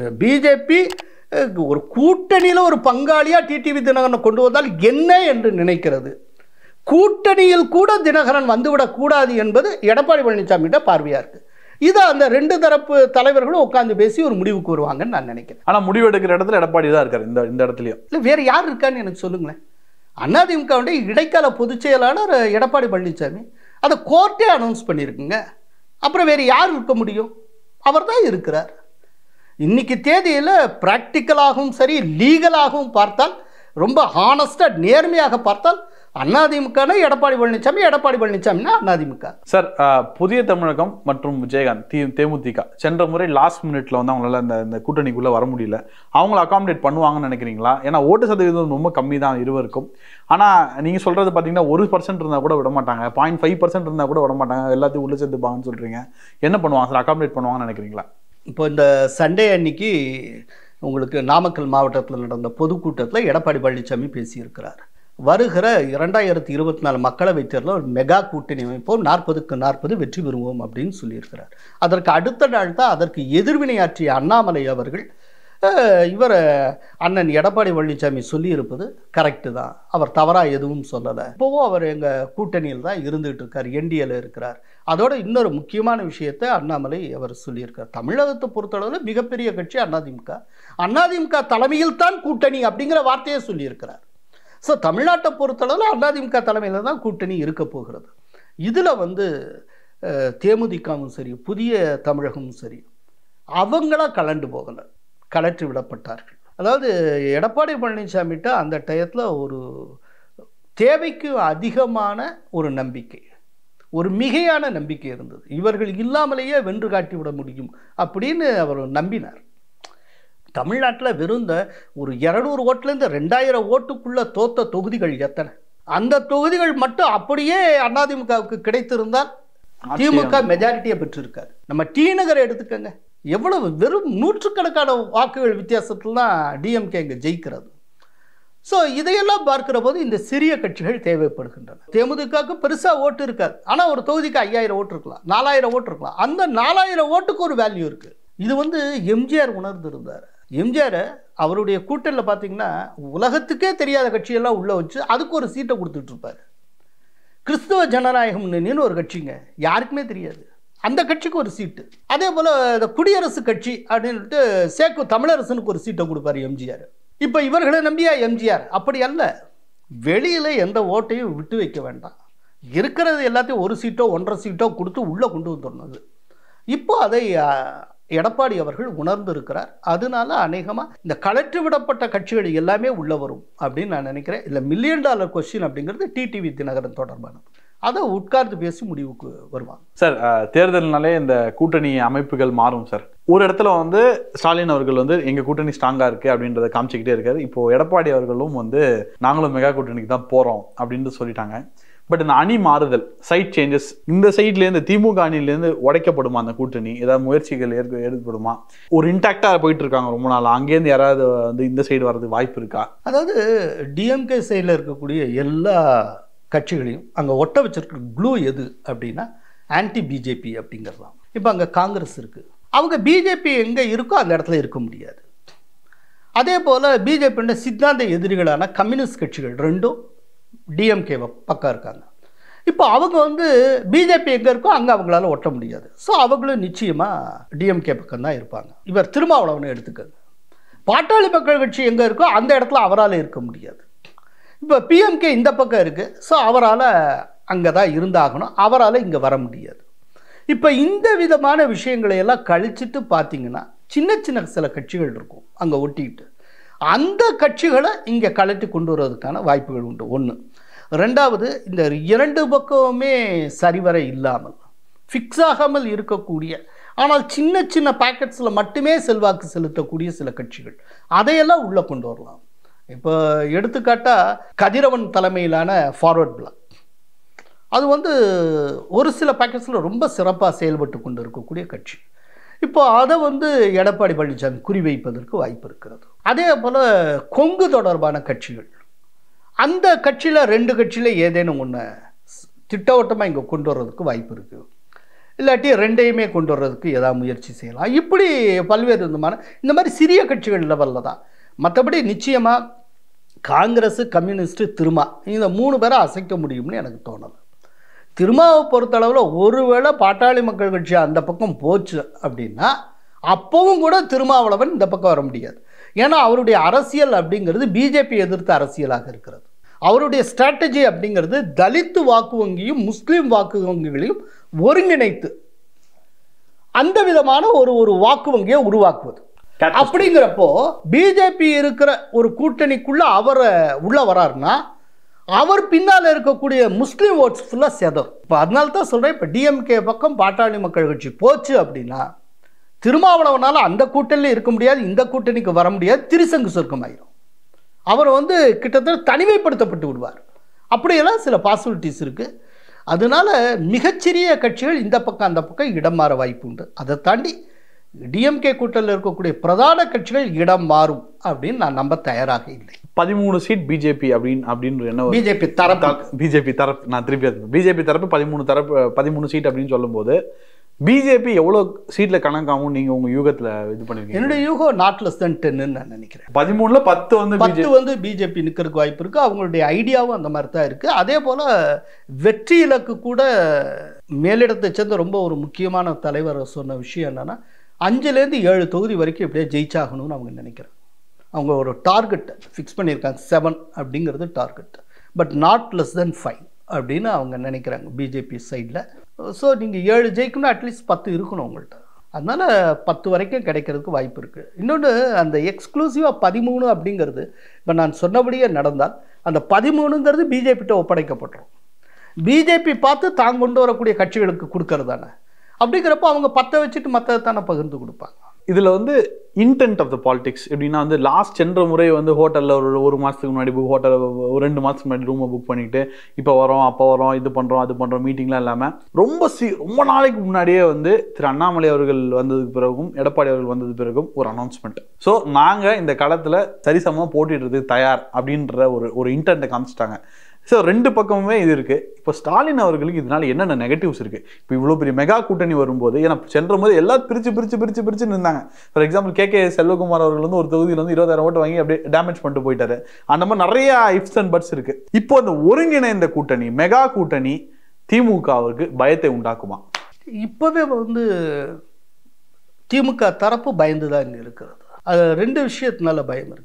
பிஜேபி ஒரு கூட்டணியில் ஒரு பங்காளியாக டிடிவி தினகரனை கொண்டு வந்தால் என்ன என்று நினைக்கிறது கூட்டணியில் கூட தினகரன் வந்துவிடக்கூடாது என்பது எடப்பாடி பழனிசாமிகிட்ட பார்வையாக இருக்குது இதை அந்த ரெண்டு தரப்பு தலைவர்களும் உட்காந்து பேசி ஒரு முடிவுக்கு வருவாங்கன்னு நான் நினைக்கிறேன் ஆனா முடிவு எடுக்கிற இடத்துல எடப்பாடி தான் இருக்காரு இந்த இந்த இடத்துலயும் இல்லை வேறு யார் இருக்கான்னு எனக்கு சொல்லுங்களேன் அதிமுகவுடைய இடைக்கால பொதுச் செயலாளர் எடப்பாடி பழனிசாமி அதை கோர்ட்டே அனௌன்ஸ் பண்ணியிருக்குங்க அப்புறம் வேறு யார் இருக்க முடியும் அவர் தான் இருக்கிறார் இன்னைக்கு தேதியில் ப்ராக்டிக்கலாகவும் சரி லீகலாகவும் பார்த்தால் ரொம்ப ஹானஸ்டாக நேர்மையாக பார்த்தால் அதிமுகனா எடப்பாடி பழனிசாமி எடப்பாடி பழனிசாமினா அதிமுக சார் ஆஹ், புதிய தமிழகம் மற்றும் விஜயகாந்த் தி தேமுதிக சென்ற முறை லாஸ்ட் மினிட்ல வந்து அவங்களால இந்த இந்த கூட்டணிக்குள்ள வர முடியல அவங்கள அகாமடேட் பண்ணுவாங்கன்னு நினைக்கிறீங்களா ஏன்னா ஓட்டு சதவீதம் ரொம்ப கம்மி தான் இருவருக்கும் ஆனா நீங்க சொல்றது பாத்தீங்கன்னா ஒரு பர்சன்ட் இருந்தா கூட விட மாட்டாங்க பாயிண்ட் ஃபைவ் பர்சன்ட் இருந்தா கூட விட மாட்டாங்க எல்லாத்தையும் உள்ள சேர்த்துப்பாங்கன்னு சொல்றீங்க என்ன பண்ணுவாங்க சார் அகாமடேட் பண்ணுவாங்கன்னு நினைக்கிறீங்களா இப்போ இந்த சண்டே அன்னைக்கு உங்களுக்கு நாமக்கல் மாவட்டத்தில் நடந்த பொதுக்கூட்டத்தில் எடப்பாடி பழனிசாமி பேசியிருக்கிறார் வருகிற இரண்டாயிரத்தி இருபத்தி நாலு மக்களவைத் தேர்தலில் ஒரு மெகா கூட்டணி அமைப்போம் நாற்பதுக்கு நாற்பது வெற்றி பெறுவோம் அப்படின்னு சொல்லியிருக்கிறார் அதற்கு அடுத்த நாள் தான் அதற்கு எதிர்வினையாற்றிய அண்ணாமலை அவர்கள் அஹ், இவர் அண்ணன் எடப்பாடி பழனிசாமி சொல்லியிருப்பது கரெக்டு தான் அவர் தவறாக எதுவும் சொல்லலை இப்போவும் அவர் எங்கள் கூட்டணியில் தான் இருந்துகிட்டு இருக்கார் என்டிஏல இருக்கிறார் அதோட இன்னொரு முக்கியமான விஷயத்தை அண்ணாமலை அவர் சொல்லியிருக்கார் தமிழகத்தை பொறுத்தளவில் மிகப்பெரிய கட்சி அதிமுக அதிமுக தலைமையில் தான் கூட்டணி அப்படிங்கிற வார்த்தையை சொல்லியிருக்கிறார் ஸோ தமிழ்நாட்டை பொறுத்தளவில் அதிமுக தலைமையில் தான் கூட்டணி இருக்க போகிறது இதில் வந்து அஹ், தேமுதிகவும் சரி புதிய தமிழகமும் சரி அவங்களா கலண்டு போகலை கலற்றி விடப்பட்டார்கள் அதாவது எடப்பாடி பழனிசாமிகிட்ட அந்த டயத்தில் ஒரு தேவைக்கு அதிகமான ஒரு நம்பிக்கை ஒரு மிகையான நம்பிக்கை இருந்தது இவர்கள் இல்லாமலேயே வென்று காட்டி விட முடியும் அப்படின்னு அவர் நம்பினார் தமிழ்நாட்டில் வெறும் இந்த ஒரு இரநூறு ஓட்டுலேருந்து ரெண்டாயிரம் ஓட்டுக்குள்ள தோத்த தொகுதிகள் எத்தனை அந்த தொகுதிகள் மட்டும் அப்படியே அதிமுகவுக்கு கிடைத்திருந்தால் திமுக மெஜாரிட்டியை பெற்றிருக்காரு நம்ம டி நகரை எடுத்துக்கங்க எவ்வளவு வெறும் நூற்றுக்கணக்கான வாக்குகள் வித்தியாசத்தில் தான் டிஎம்கே இங்கே ஜெயிக்கிறது ஸோ இதையெல்லாம் பார்க்கிற போது இந்த சிறிய கட்சிகள் தேவைப்படுகின்றன தேமுதிகவுக்கு பெருசாக ஓட்டு இருக்காது ஆனால் ஒரு தொகுதிக்கு ஐயாயிரம் ஓட்டு இருக்கலாம் நாலாயிரம் ஓட்டு இருக்கலாம் அந்த நாலாயிரம் ஓட்டுக்கு ஒரு வேல்யூ இருக்குது இது வந்து எம்ஜிஆர் உணர்ந்திருந்தார் எம்ஜிஆர் அவருடைய கூட்டணியில் பார்த்தீங்கன்னா உலகத்துக்கே தெரியாத கட்சியெல்லாம் உள்ளே வச்சு அதுக்கு ஒரு சீட்டை கொடுத்துட்டு இருப்பாரு கிறிஸ்துவ ஜனநாயகம் முன்னணின்னு ஒரு கட்சிங்க யாருக்குமே தெரியாது அந்த கட்சிக்கு ஒரு சீட்டு அதே போல் இந்த குடியரசு கட்சி அப்படின்ட்டு சேக்கு தமிழரசனுக்கு ஒரு சீட்டை கொடுப்பாரு எம்ஜிஆர் இப்போ இவர்களை நம்பியா எம்ஜிஆர் அப்படி அல்ல வெளியில் எந்த ஓட்டையும் விட்டு வைக்க வேண்டாம் இருக்கிறது எல்லாத்தையும் ஒரு சீட்டோ ஒன்றரை சீட்டோ கொடுத்து உள்ளே கொண்டு வந்துடணும் இப்போ அதை ஆ, எடப்பாடி அவர்கள் உணர்ந்திருக்கிறார் அதனால அநேகமாக இந்த கலற்றி விடப்பட்ட கட்சிகள் எல்லாமே உள்ளே வரும் அப்படின்னு நான் நினைக்கிறேன் இல்லை மில்லியன் டாலர் கொஸ்டின் அப்படிங்கிறது டிடிவி தினகரன் தொடர்பானது அதை உட்கார்ந்து பேசி முடிவுக்கு வருவாங்க சார் அஹ், தேர்தல்னாலே இந்த கூட்டணி அமைப்புகள் மாறும் சார் ஒரு இடத்துல வந்து ஸ்டாலின் அவர்கள் வந்து எங்க கூட்டணி ஸ்ட்ராங்கா இருக்கு அப்படின்றத காமிச்சிக்கிட்டே இருக்காரு இப்போ எடப்பாடி அவர்களும் வந்து நாங்களும் மெகா கூட்டணிக்கு தான் போறோம் அப்படின்னு சொல்லிட்டாங்க பட் இந்த அணி மாறுதல் சைட் சேஞ்சஸ் இந்த சைட்லேருந்து திமுக அணிலேருந்து உடைக்கப்படுமா அந்த கூட்டணி ஏதாவது முயற்சிகள் ஏற்ப ஏற்படுமா ஒரு இன்டாக்டா போயிட்டு இருக்காங்க ரொம்ப நாள் அங்கேருந்து யாராவது வந்து இந்த சைடு வர்றதுக்கு வாய்ப்பு இருக்கா அதாவது டிஎம்கே சைடில் இருக்கக்கூடிய எல்லா கட்சிகளையும் அங்கே ஒட்ட வச்சிருக்கிற க்ளூ எது அப்படின்னா ஆன்டி பிஜேபி அப்படிங்கிறது தான் இப்போ அங்கே காங்கிரஸ் இருக்குது அவங்க பிஜேபி எங்கே இருக்கோ அந்த இடத்துல இருக்க முடியாது அதே போல் பிஜேபியோட சித்தாந்த எதிரிகளான கம்யூனிஸ்ட் கட்சிகள் ரெண்டும் டிஎம்கே பக்கம் இருக்காங்க இப்போ அவங்க வந்து பிஜேபி எங்கே இருக்கோ அங்கே அவங்களால ஒட்ட முடியாது ஸோ அவங்களும் நிச்சயமாக டிஎம்கே பக்கம் தான் இருப்பாங்க இவர் திருமாவளவனை எடுத்துக்கங்க பாட்டாளி மக்கள் கட்சி எங்கே இருக்கோ அந்த இடத்துல அவரால் இருக்க முடியாது இப்போ பிஎம்கே இந்த பக்கம் இருக்குது ஸோ அவரால் அங்கே தான் இருந்தாகணும் அவரால் இங்கே வர முடியாது இப்போ இந்த விதமான விஷயங்களை எல்லாம் கழிச்சிட்டு பார்த்தீங்கன்னா சின்ன சின்ன சில கட்சிகள் இருக்கும் அங்கே ஒட்டிக்கிட்டு அந்த கட்சிகளை இங்கே கலட்டி கொண்டு வருவதற்கான வாய்ப்புகள் உண்டு ஒன்று ரெண்டாவது இந்த இரண்டு பக்கமுமே சரிவர இல்லாமல் ஃபிக்ஸ் ஆகாமல் இருக்கக்கூடிய ஆனால் சின்ன சின்ன பாக்கெட்ஸில் மட்டுமே செல்வாக்கு செலுத்தக்கூடிய சில கட்சிகள் அதையெல்லாம் உள்ளே கொண்டு வரலாம் இப்போ எடுத்துக்காட்டாக கதிரவன் தலைமையிலான ஃபார்வர்ட் பிளாக் அது வந்து ஒரு சில பாக்கெட்ஸில் ரொம்ப சிறப்பாக செயல்பட்டு கொண்டு இருக்கக்கூடிய கட்சி இப்போ அதை வந்து எடப்பாடி பழனிசாமி குறிவைப்பதற்கு வாய்ப்பு இருக்கிறது அதே போல் கொங்கு தொடர்பான கட்சிகள் அந்த கட்சியில் ரெண்டு கட்சியில் ஏதேனும் ஒன்று திட்டவட்டமாக இங்கே கொண்டு வர்றதுக்கு வாய்ப்பு இருக்குது இல்லாட்டி ரெண்டையுமே கொண்டு வர்றதுக்கு ஏதாவது முயற்சி செய்யலாம் இப்படி பல்வேறு விதமான இந்த மாதிரி சிறிய கட்சிகள் லெவலில் தான் மற்றபடி நிச்சயமாக காங்கிரஸ் கம்யூனிஸ்ட்டு திருமா இந்த மூணு பேரை அசைக்க முடியும்னு எனக்கு தோணலை திருமாவை பொறுத்தளவில் ஒருவேளை பாட்டாளி மக்கள் கட்சி அந்த பக்கம் போச்சு அப்படின்னா அப்பவும் கூட திருமாவளவன் இந்த பக்கம் வர முடியாது ஏன்னா அவருடைய அரசியல் அப்படிங்கிறது பிஜேபி எதிர்த்த அரசியலாக இருக்கிறது அவருடைய ஸ்ட்ராட்டஜி அப்படிங்கிறது தலித்து வாக்கு வங்கியும் முஸ்லீம் வாக்கு வங்கிகளையும் ஒருங்கிணைத்து அந்த விதமான ஒரு ஒரு வாக்கு வங்கியை உருவாக்குவது அப்படிங்கிறப்போ பிஜேபி இருக்கிற ஒரு கூட்டணிக்குள்ள அவரை உள்ள வராருன்னா அவர் பின்னால் இருக்கக்கூடிய முஸ்லீம் ஓட்ஸ் ஃபுல்லாக செதம் இப்போ அதனால தான் சொல்கிறேன் இப்போ டிஎம்கே பக்கம் பாட்டாளி மக்கள் கட்சி போச்சு அப்படின்னா திருமாவளவனால் அந்த கூட்டணியில் இருக்க முடியாது இந்த கூட்டணிக்கு வர முடியாது திருசங்கு சொர்க்கமாயிரும் அவர் வந்து கிட்டத்தட்ட தனிமைப்படுத்தப்பட்டு விடுவார் அப்படியெல்லாம் சில பாசிபிலிட்டிஸ் இருக்குது அதனால மிகச்சிறிய கட்சிகள் இந்த பக்கம் அந்த பக்கம் இடம் மாற வாய்ப்பு உண்டு அதை தாண்டி டிஎம்கே கூட்டணியில் இருக்கக்கூடிய பிரதான கட்சிகள் இடம் மாறும் அப்படின்னு நான் நம்ப தயாராக இல்லை பதிமூணு சீட் பிஜேபி அப்படின்னு அப்படின்னு என்ன பிஜேபி தரப்பு பிஜேபி தரப்பு நான் திருப்பி பிஜேபி தரப்பு பதிமூணு தரப்பு பதிமூணு சீட் அப்படின்னு சொல்லும்போது பிஜேபி எவ்வளோ சீட்ல கணக்காகும் நீங்க உங்க யூகத்துல இது பண்ணிருக்கீங்க என்னுடைய யூகம் நாட் லெஸ் தென் டென்னு நான் நினைக்கிறேன் பதிமூணுல பத்து வந்து பத்து வந்து பிஜேபி நிற்கிறதுக்கு வாய்ப்பு இருக்குது அவங்களுடைய ஐடியாவும் அந்த மாதிரி தான் இருக்குது அதே போல் வெற்றி இலக்கு கூட மேலிடத்தை சேர்ந்த ரொம்ப ஒரு முக்கியமான தலைவர் சொன்ன விஷயம் என்னென்னா அஞ்சுலேருந்து ஏழு தொகுதி வரைக்கும் எப்படியே ஜெயிச்சாகணும்னு அவங்க நினைக்கிறாங்க அவங்க ஒரு டார்கெட் ஃபிக்ஸ் பண்ணியிருக்காங்க செவன் அப்படிங்கிறது target but not less than five அப்படின்னு அவங்க நினைக்கிறாங்க பிஜேபி சைடில் ஸோ நீங்கள் ஏழு ஜெயிக்கணும்னா அட்லீஸ்ட் பத்து இருக்கணும் உங்கள்கிட்ட அதனால் பத்து வரைக்கும் கிடைக்கிறதுக்கு வாய்ப்பு இருக்குது இன்னொன்று அந்த எக்ஸ்க்ளூசிவாக பதிமூணு அப்படிங்கிறது இப்போ நான் சொன்னபடியே நடந்தால் அந்த பதிமூணுங்கிறது பிஜேபிட்ட ஒப்படைக்கப்பட்டுரும் பிஜேபி பார்த்து தான் கொண்டு வரக்கூடிய கட்சிகளுக்கு கொடுக்கறது தானே அப்படிங்கிறப்போ அவங்க பத்தை வச்சுட்டு மற்றதை தானே பகிர்ந்து கொடுப்பாங்க இதுல வந்து இன்டென்ட் ஆஃப் த பாலிடிக்ஸ் எப்படின்னா வந்து லாஸ்ட் சென்ற முறை வந்து ஹோட்டல்ல ஒரு ஒரு மாசத்துக்கு முன்னாடி புக் ஹோட்டல் ஒரு ரெண்டு மாசத்துக்கு முன்னாடி ரூமை புக் பண்ணிட்டு இப்போ வரோம் அப்போ வரோம் இது பண்றோம் அது பண்றோம் மீட்டிங்லாம் இல்லாம ரொம்ப சி ரொம்ப நாளைக்கு முன்னாடியே வந்து திரு அண்ணாமலை அவர்கள் வந்ததுக்கு பிறகும் எடப்பாடி அவர்கள் வந்தது பிறகும் ஒரு அனௌன்ஸ்மெண்ட் ஸோ நாங்க இந்த களத்துல சரிசமமா போட்டிடுறதுக்கு தயார் அப்படின்ற ஒரு ஒரு இன்டென்ட்டை காமிச்சிட்டாங்க ஸோ ரெண்டு பக்கமுமே இது இருக்கு இப்போ ஸ்டாலின் அவர்களுக்கு இதனால என்னென்ன நெகட்டிவ்ஸ் இருக்கு இப்போ இவ்வளோ பெரிய மெகா கூட்டணி வரும்போது ஏன்னா சென்ற போது எல்லாம் பிரிச்சு பிரிச்சு பிரிச்சு பிரிச்சு நின்னாங்க for example K K Selvakumar அவர்கள் வந்து ஒரு தொகுதியில் வந்து இருபதாயிரம் ஓட்டு வாங்கி அப்படியே டேமேஜ் பண்ணிட்டு போயிட்டாரு அந்த மாதிரி நிறைய இஃப்ஸ் அண்ட் பட்ஸ் இருக்கு இப்போ அந்த ஒருங்கிணைந்த கூட்டணி மெகா கூட்டணி திமுகவுக்கு பயத்தை உண்டாக்குமா இப்போவே வந்து திமுக தரப்பு பயந்து தான் இங்கே இருக்கிறது அது ரெண்டு விஷயத்தினால பயம் இருக்குது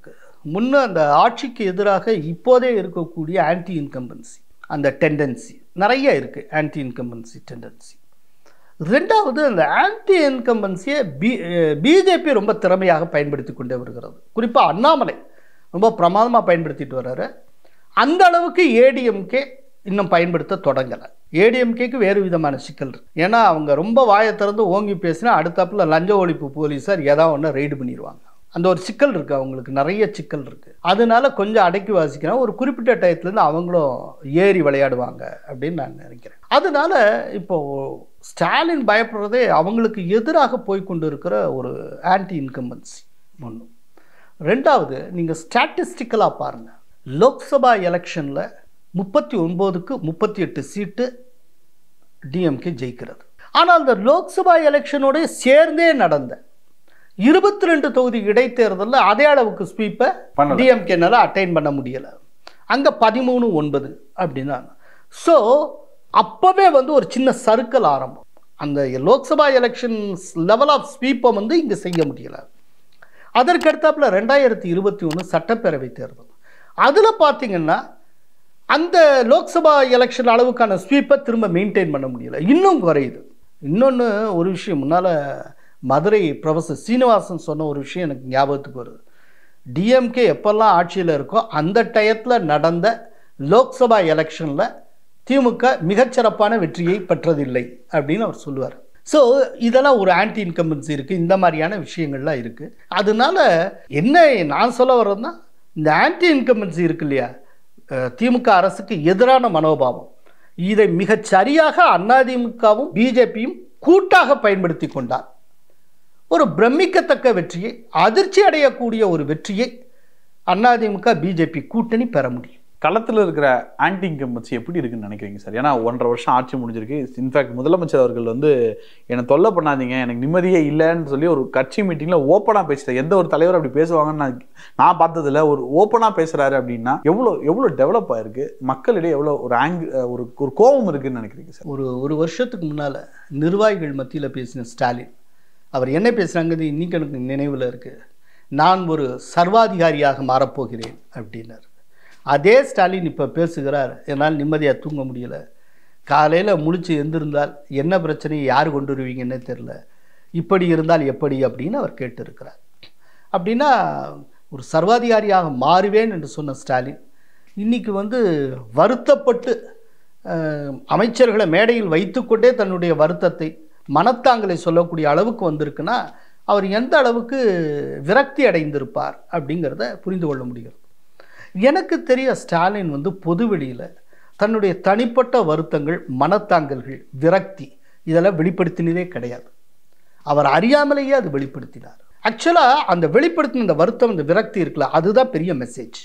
முன்ன அந்த ஆட்சிக்கு எதிராக இப்போதே இருக்கக்கூடிய ஆன்டி இன்கம்பன்சி அந்த டெண்டன்சி நிறைய இருக்குது ஆன்டி இன்கம்பன்சி டெண்டன்சி ரெண்டாவது அந்த ஆன்டி இன்கம்பன்சியை பி பிஜேபி ரொம்ப திறமையாக பயன்படுத்தி கொண்டே வருகிறது குறிப்பாக அண்ணாமலை ரொம்ப பிரமாதமாக பயன்படுத்திட்டு வர்றாரு அந்த அளவுக்கு ஏடிஎம்கே இன்னும் பயன்படுத்த தொடங்கலை ஏடிஎம்கேக்கு வேறு விதமான சிக்கல் இருக்கு ஏன்னா அவங்க ரொம்ப வாயை திறந்து ஓங்கி பேசினா அடுத்தாப்புல லஞ்ச ஒழிப்பு போலீஸார் ஏதாவது ஒன்று ரெய்டு பண்ணிடுவாங்க அந்த ஒரு சிக்கல் இருக்குது அவங்களுக்கு நிறைய சிக்கல் இருக்குது அதனால கொஞ்சம் அடக்கி வாசிக்கிறேன் ஒரு குறிப்பிட்ட டயத்துலேருந்து அவங்களும் ஏறி விளையாடுவாங்க அப்படின்னு நான் நினைக்கிறேன் அதனால இப்போ ஸ்டாலின் பயப்படுறதே அவங்களுக்கு எதிராக போய் கொண்டு இருக்கிற ஒரு ஆன்டி இன்கம்பன்சி ஒன்று ரெண்டாவது நீங்கள் ஸ்டாட்டிஸ்டிக்கலாக பாருங்கள் லோக்சபா எலெக்ஷனில் முப்பத்தி ஒன்பதுக்கு முப்பத்தி எட்டு சீட்டு டிஎம்கே ஜெயிக்கிறது ஆனால் அந்த லோக்சபா எலெக்ஷனோட சேர்ந்தே நடந்த இருபத்தி ரெண்டு தொகுதி இடைத்தேர்தலில் அதே அளவுக்கு ஸ்வீப்பை பண்ணல. டிஎம்கேனால அட்டைன் பண்ண முடியலை அங்கே பதிமூணு ஒன்பது அப்படின்னா ஸோ அப்போவே வந்து ஒரு சின்ன சர்க்கிள் ஆரம்பம் அந்த லோக்சபா எலெக்ஷன்ஸ் லெவல் ஆஃப் ஸ்வீப்பை வந்து இங்கே செய்ய முடியலை அதற்கடுத்தாப்புல ரெண்டாயிரத்தி இருபத்தி ஒன்று சட்டப்பேரவை தேர்தல் அதில் பார்த்தீங்கன்னா அந்த லோக்சபா எலெக்ஷன் அளவுக்கான ஸ்வீப்பை திரும்ப மெயின்டைன் பண்ண முடியல இன்னும் குறையுது இன்னொன்று ஒரு விஷயம் முன்னால் மதுரை ப்ரொஃபஸர் சீனிவாசன் சொன்ன ஒரு விஷயம் எனக்கு ஞாபகத்துக்கு வருது டிஎம்கே எப்பெல்லாம் ஆட்சியில் இருக்கோ அந்த டயத்தில் நடந்த லோக்சபா எலெக்ஷனில் திமுக மிகச்சிறப்பான வெற்றியை பெற்றதில்லை அப்படின்னு அவர் சொல்லுவார் ஸோ இதெல்லாம் ஒரு ஆன்டி இன்கம்பன்சி இருக்குது இந்த மாதிரியான விஷயங்கள்லாம் இருக்குது அதனால என்ன நான் சொல்ல வர்றதுன்னா இந்த ஆன்டி இன்கம்பன்சி இருக்கு இல்லையா அஹ், திமுக அரசுக்கு எதிரான மனோபாவம் இதை மிகச் சரியாக அதிமுகவும் பிஜேபியும் கூட்டாக பயன்படுத்தி கொண்டார் ஒரு பிரமிக்கத்தக்க வெற்றியை அதிர்ச்சி அடையக்கூடிய ஒரு வெற்றியை அதிமுக பிஜேபி கூட்டணி பெற முடியும் களத்தில் இருக்கிற ஆன்டி இன்கம்பன்சி எப்படி இருக்குன்னு நினைக்கிறீங்க சார் ஏன்னா ஒன்றரை வருஷம் ஆட்சி முடிஞ்சிருக்கு இன்ஃபேக்ட் முதலமைச்சர் அவர்கள் வந்து என்னை தொல்லை பண்ணாதீங்க எனக்கு நிம்மதியே இல்லைன்னு சொல்லி ஒரு கட்சி மீட்டிங்கில் ஓப்பனாக பேசுகிறார் எந்த ஒரு தலைவர் அப்படி பேசுவாங்கன்னு நான் நான் பார்த்ததில்ல ஒரு ஓப்பனாக பேசுகிறாரு அப்படின்னா எவ்வளோ எவ்வளோ டெவலப் ஆயிருக்கு மக்களிடையே எவ்வளோ ஒரு ஆங்கு ஒரு ஒரு கோபம் இருக்குன்னு நினைக்கிறீங்க சார் ஒரு ஒரு வருஷத்துக்கு முன்னால் நிர்வாகிகள் மத்தியில் பேசின ஸ்டாலின் அவர் என்ன பேசுகிறாங்கிறது இன்னைக்கு எனக்கு நினைவில் இருக்குது நான் ஒரு சர்வாதிகாரியாக மாறப்போகிறேன் அப்படின்னார் அதே ஸ்டாலின் இப்போ பேசுகிறார் என்னால் நிம்மதியாக தூங்க முடியல காலையில் முழிச்சு எந்திருந்தால் என்ன பிரச்சனையை யார் கொண்டு வருவீங்கன்னே தெரில இப்படி இருந்தால் எப்படி அப்படின்னு அவர் கேட்டிருக்கிறார் அப்படின்னா ஒரு சர்வாதிகாரியாக மாறுவேன் என்று சொன்ன ஸ்டாலின் இன்னைக்கு வந்து வருத்தப்பட்டு அஹ், அமைச்சர்களை மேடையில் வைத்துக்கொண்டே தன்னுடைய வருத்தத்தை மனத்தாங்களை சொல்லக்கூடிய அளவுக்கு வந்திருக்குன்னா அவர் எந்த அளவுக்கு விரக்தி அடைந்திருப்பார் அப்படிங்கிறத புரிந்து கொள்ள முடிகிறது எனக்கு தெரிய ஸ்டாலின் வந்து பொதுவெளியில் தன்னுடைய தனிப்பட்ட வருத்தங்கள் மனத்தாங்கல்கள் விரக்தி இதெல்லாம் வெளிப்படுத்தினதே கிடையாது அவர் அறியாமலேயே அது வெளிப்படுத்தினார் ஆக்சுவலாக அந்த வெளிப்படுத்தின இந்த வருத்தம் இந்த விரக்தி இருக்குல்ல அதுதான் பெரிய மெசேஜ்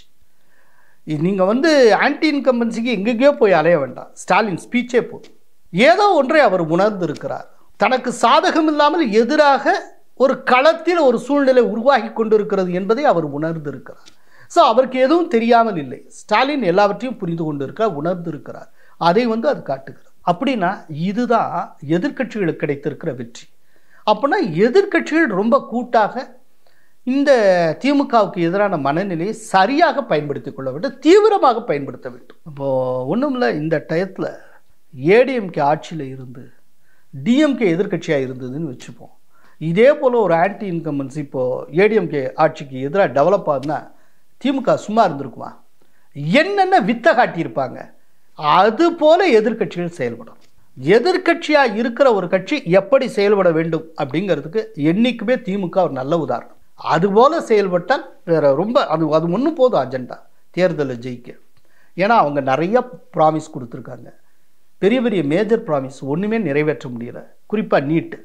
நீங்கள் வந்து ஆன்டி இன்கம்பன்சிக்கு எங்கெங்கேயோ போய் அலைய வேண்டாம் ஸ்டாலின் ஸ்பீச்சே போதும் ஏதோ ஒன்றை அவர் உணர்ந்திருக்கிறார் தனக்கு சாதகம் இல்லாமல் எதிராக ஒரு களத்தில் ஒரு சூழ்நிலை உருவாகி கொண்டிருக்கிறது என்பதை அவர் உணர்ந்திருக்கிறார் ஸோ அவருக்கு எதுவும் தெரியாமல் இல்லை ஸ்டாலின் எல்லாவற்றையும் புரிந்து கொண்டிருக்கிறார் உணர்ந்திருக்கிறார் அதை வந்து அது காட்டுகிறது அப்படின்னா இதுதான் எதிர்க்கட்சிகளுக்கு கிடைத்திருக்கிற வெற்றி அப்படின்னா எதிர்க்கட்சிகள் ரொம்ப கூட்டாக இந்த திமுகவுக்கு எதிரான மனநிலையை சரியாக பயன்படுத்திக் கொள்ள வேண்டும் தீவிரமாக பயன்படுத்த வேண்டும் இப்போது ஒன்றும் இல்லை இந்த டயத்தில் ஏடிஎம்கே ஆட்சியில் இருந்து டிஎம்கே எதிர்க்கட்சியாக இருந்ததுன்னு வச்சுப்போம் இதே போல் ஒரு ஆன்டி இன்கம்பன்சி இப்போது ஏடிஎம்கே ஆட்சிக்கு எதிராக டெவலப் ஆகுதுன்னா திமுக சும்மா இருந்திருக்குமா என்னென்ன வித்தை காட்டியிருப்பாங்க அது போல எதிர்க்கட்சிகள் செயல்படும் எதிர்க்கட்சியாக இருக்கிற ஒரு கட்சி எப்படி செயல்பட வேண்டும் அப்படிங்கிறதுக்கு என்றைக்குமே திமுக ஒரு நல்ல உதாரணம் அதுபோல செயல்பட்டால் வேற ரொம்ப அது அது ஒன்றும் போதும் அஜெண்டா தேர்தலில் ஜெயிக்க ஏன்னா அவங்க நிறைய ப்ராமிஸ் கொடுத்துருக்காங்க பெரிய பெரிய மேஜர் ப்ராமிஸ் ஒன்றுமே நிறைவேற்ற முடியல குறிப்பாக நீட்டு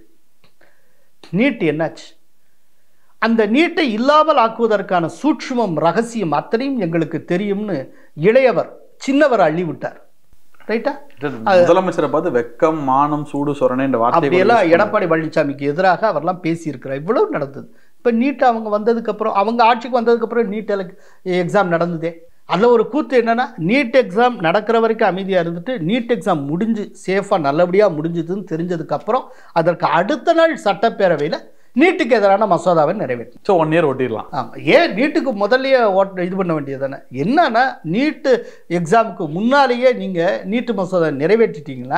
நீட் என்னாச்சு அந்த நீட்டை இல்லாமல் ஆக்குவதற்கான சூட்சுமம் ரகசியம் அத்தனையும் எங்களுக்கு தெரியும்னு இளையவர் சின்னவர் அள்ளி விட்டார் ரைட்டா முதலமைச்சரை பார்த்து வெக்கம் மானம் சூடு சொரணை என்ற வார்த்தை அப்படியெல்லாம் எடப்பாடி பழனிசாமிக்கு எதிராக அவர்லாம் பேசியிருக்கிறார் இவ்வளவு நடந்தது இப்போ நீட் அவங்க வந்ததுக்கப்புறம் அவங்க ஆட்சிக்கு வந்ததுக்கப்புறம் நீட் எக்ஸாம் நடந்ததே அதில் ஒரு கூத்து என்னன்னா நீட் எக்ஸாம் நடக்கிற வரைக்கும் அமைதியாக இருந்துட்டு நீட் எக்ஸாம் முடிஞ்சு சேஃபாக நல்லபடியாக முடிஞ்சதுன்னு தெரிஞ்சதுக்கப்புறம் அதற்கு அடுத்த நாள் சட்டப்பேரவையில் நீட்டுக்கு எதிரான மசோதாவை நிறைவேற்றி ஸோ ஒன் இயர் ஒட்டிடலாம் ஆமாம் ஏன் நீட்டுக்கு முதல்லயே ஓட்ட இது பண்ண வேண்டியது தானே என்னன்னா நீட்டு எக்ஸாமுக்கு முன்னாலேயே நீங்கள் நீட்டு மசோதா நிறைவேற்றிட்டீங்கன்னா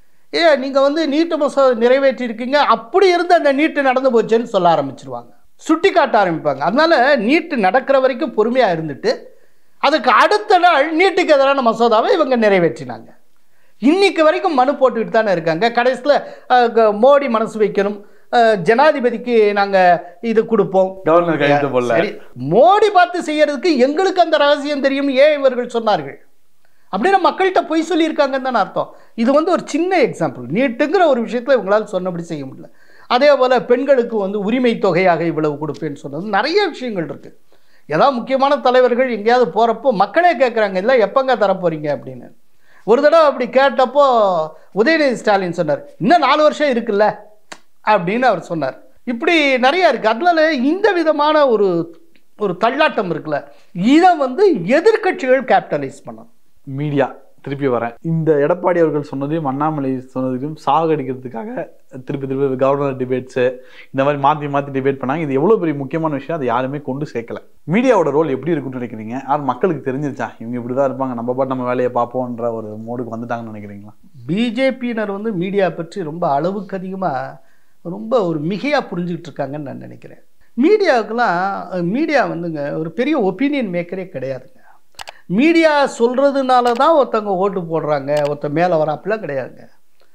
ஏ நீங்கள் வந்து நீட்டு மசோதா நிறைவேற்றிருக்கீங்க அப்படி இருந்து அந்த நீட்டு நடந்து போச்சுன்னு சொல்ல ஆரம்பிச்சிருவாங்க சுட்டி காட்ட ஆரம்பிப்பாங்க அதனால நீட்டு நடக்கிற வரைக்கும் பொறுமையாக இருந்துட்டு அதுக்கு அடுத்த நாள் நீட்டுக்கு எதிரான மசோதாவை இவங்க நிறைவேற்றினாங்க இன்னைக்கு வரைக்கும் மனு போட்டுக்கிட்டு தானே இருக்காங்க கடைசியில் மோடி மனசு வைக்கணும் அஹ், ஜனாதிபதிக்கு நாங்கள் இது கொடுப்போம் கவர்னர் கையெழுத்து போடல சரி மோடி பார்த்து செய்யறதுக்கு எங்களுக்கு அந்த ரகசியம் தெரியும் ஏன் இவர்கள் சொன்னார்கள் அப்படின்னா மக்கள்கிட்ட பொய் சொல்லியிருக்காங்கன்னு தானே அர்த்தம் இது வந்து ஒரு சின்ன எக்ஸாம்பிள் நீட்டுங்கிற ஒரு விஷயத்தில் இவங்களால் சொன்னபடி செய்ய முடியல அதே போல் பெண்களுக்கு வந்து உரிமை தொகையாக இவ்வளவு கொடுப்பேன்னு சொன்னது நிறைய விஷயங்கள் இருக்குது ஏதாவது முக்கியமான தலைவர்கள் எங்கேயாவது போகிறப்போ மக்களே கேட்குறாங்க இல்லை எப்போங்க தரப்போறீங்க அப்படின்னு ஒரு தடவை அப்படி கேட்டப்போ உதயநிதி ஸ்டாலின் சொன்னார் இன்னும் நாலு வருஷம் இருக்குல்ல அப்படின்னு அவர் சொன்னார் இப்படி நிறைய இருக்குது அதனால இந்த விதமான ஒரு ஒரு தள்ளாட்டம் இருக்குல்ல இதை வந்து எதிர்க்கட்சிகள் கேபிட்டலைஸ் பண்ணணும் மீடியா திருப்பி வரேன் இந்த எடப்பாடி அவர்கள் சொன்னதையும் அண்ணாமலை சொன்னதையும் சாகடிக்கிறதுக்காக திருப்பி திருப்பி கவர்னர் டிபேட்ஸு இந்த மாதிரி மாற்றி மாற்றி டிபேட் பண்ணாங்க இது எவ்வளோ பெரிய முக்கியமான விஷயம் அதை யாருமே கொண்டு சேர்க்கல மீடியாவோட ரோல் எப்படி இருக்குன்னு நினைக்கிறீங்க யார் மக்களுக்கு தெரிஞ்சிருச்சா இவங்க இப்படி தான் இருப்பாங்க நம்ம பாட்டு நம்ம வேலையை பார்ப்போன்ற ஒரு மோடுக்கு வந்துட்டாங்கன்னு நினைக்கிறீங்களா பிஜேபியினர் வந்து மீடியா பற்றி ரொம்ப அளவுக்கு அதிகமாக ரொம்ப ஒரு மிகையாக புரிஞ்சுக்கிட்டு இருக்காங்கன்னு நான் நினைக்கிறேன் மீடியாவுக்கெல்லாம் மீடியா வந்துங்க ஒரு பெரிய ஒப்பீனியன் மேக்கரே கிடையாதுங்க மீடியா சொல்கிறதுனால தான் ஒருத்தவங்க ஓட்டு போடுறாங்க ஒருத்தர் மேலே வராப்பெல்லாம் கிடையாதுங்க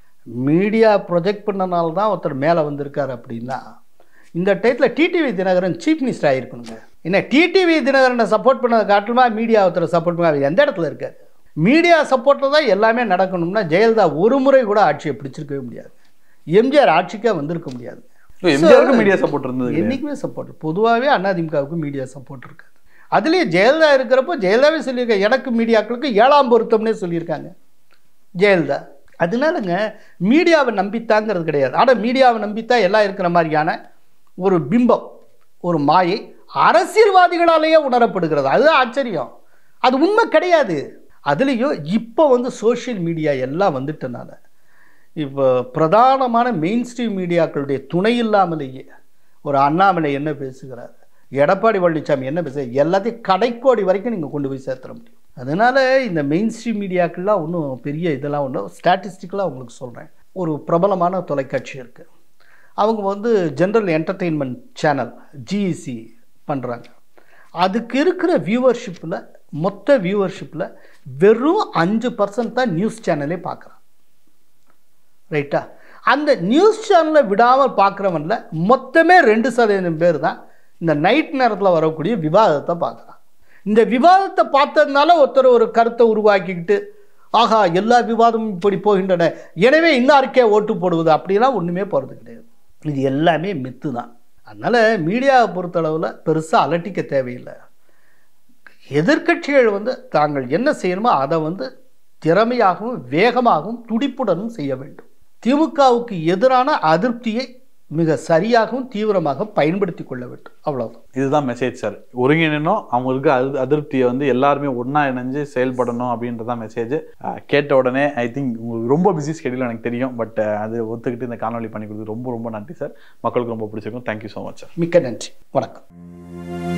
மீடியா ப்ரொஜெக்ட் பண்ணனால தான் ஒருத்தர் மேலே வந்திருக்காரு அப்படின்னா இந்த டயத்தில் டிடிவி தினகரன் சீஃப் மினிஸ்டர் ஆகிருக்கணுங்க என்ன டிடிவி தினகரனை சப்போர்ட் பண்ணதை காட்டுமா மீடியா ஒருத்தர் சப்போர்ட் பண்ண அவர் எந்த இடத்துல இருக்காரு மீடியா சப்போர்ட்டில் தான் எல்லாமே நடக்கணும்னா ஜெயலலிதா ஒரு முறை கூட ஆட்சியை பிடிச்சிருக்கவே முடியாது எம்ஜிஆர் ஆட்சிக்கே வந்திருக்க முடியாது எம்ஜிஆருக்கு மீடியா சப்போர்ட் இருந்தது கிடையாது. என்றைக்குமே சப்போர்ட் பொதுவாகவே அதிமுகவுக்கு மீடியா சப்போர்ட் இருக்காது அதுலேயே ஜெயலலிதா இருக்கிறப்போ ஜெயலலிதாவே சொல்லியிருக்காங்க எனக்கு மீடியாக்களுக்கு ஏழாம் பொருத்தம்னே சொல்லியிருக்காங்க ஜெயலலிதா அதனாலங்க மீடியாவை நம்பித்தாங்கிறது கிடையாது ஆனால் மீடியாவை நம்பித்தான் எல்லாம் இருக்கிற மாதிரியான ஒரு பிம்பம் ஒரு மாயை அரசியல்வாதிகளாலேயே உணரப்படுகிறது அதுதான் ஆச்சரியம் அது உண்மை கிடையாது அதுலேயும் இப்போ வந்து சோஷியல் மீடியா எல்லாம் வந்துட்டனால இப்போ பிரதானமான மெயின் ஸ்ட்ரீம் மீடியாக்களுடைய துணை இல்லாமலேயே ஒரு அண்ணாமலை என்ன பேசுகிறார் எடப்பாடி பழனிசாமி என்ன பேச எல்லாத்தையும் கடைக்கோடி வரைக்கும் நீங்கள் கொண்டு போய் சேர்த்துற முடியும் அதனால் இந்த மெயின் ஸ்ட்ரீம் மீடியாக்கள்லாம் ஒன்றும் பெரிய இதெல்லாம் ஒன்றும் ஸ்டாட்டிஸ்டிக்கலாக உங்களுக்கு சொல்கிறேன் ஒரு பிரபலமான தொலைக்காட்சி இருக்குது அவங்க வந்து ஜென்ரல் என்டர்டெயின்மெண்ட் சேனல் ஜிஇசி பண்ணுறாங்க அதுக்கு இருக்கிற வியூவர்ஷிப்பில் மொத்த வியூவர்ஷிப்பில் வெறும் அஞ்சு பர்சன்ட் தான் நியூஸ் சேனலே பார்க்குறான் ரைட்டா அந்த நியூஸ் சேனலை விடாமல் பார்க்குறவன்ல மொத்தமே ரெண்டு சதவீதம் பேர் தான் இந்த நைட் நேரத்தில் வரக்கூடிய விவாதத்தை பார்க்குறான் இந்த விவாதத்தை பார்த்ததுனால ஒருத்தர் ஒரு கருத்தை உருவாக்கிக்கிட்டு ஆஹா எல்லா விவாதமும் இப்படி போகின்றன எனவே இன்னாருக்கே ஓட்டு போடுவது அப்படிலாம் ஒன்றுமே போகிறது கிடையாது இது எல்லாமே மித்து தான் அதனால் மீடியாவை பொறுத்தளவில் பெருசாக அலட்டிக்க தேவையில்லை எதிர்க்கட்சிகள் வந்து தாங்கள் என்ன செய்யணுமோ அதை வந்து திறமையாகவும் வேகமாகவும் துடிப்புடனும் செய்ய வேண்டும் திமுகவுக்கு எதிரான அதிருப்தியை மிக சரியாகவும் தீவிரமாக பயன்படுத்தி கொள்ள வேண்டும் அவ்வளவுதான் இதுதான் மெசேஜ் சார் ஒருங்கிணைனும் அவங்களுக்கு அது அதிருப்தியை வந்து எல்லாருமே ஒன்றா இணைஞ்சு செயல்படணும் அப்படின்றதான் மெசேஜ் கேட்ட உடனே ஐ திங்க் உங்களுக்கு ரொம்ப பிஸி ஸ்கெடியூல் எனக்கு தெரியும் பட் அது ஒத்துக்கிட்டு இந்த காணொலி பண்ணி கொடுத்து ரொம்ப ரொம்ப நன்றி சார் மக்களுக்கு ரொம்ப பிடிச்சிருக்கும் தேங்க்யூ ஸோ மச் சார் மிக்க நன்றி வணக்கம்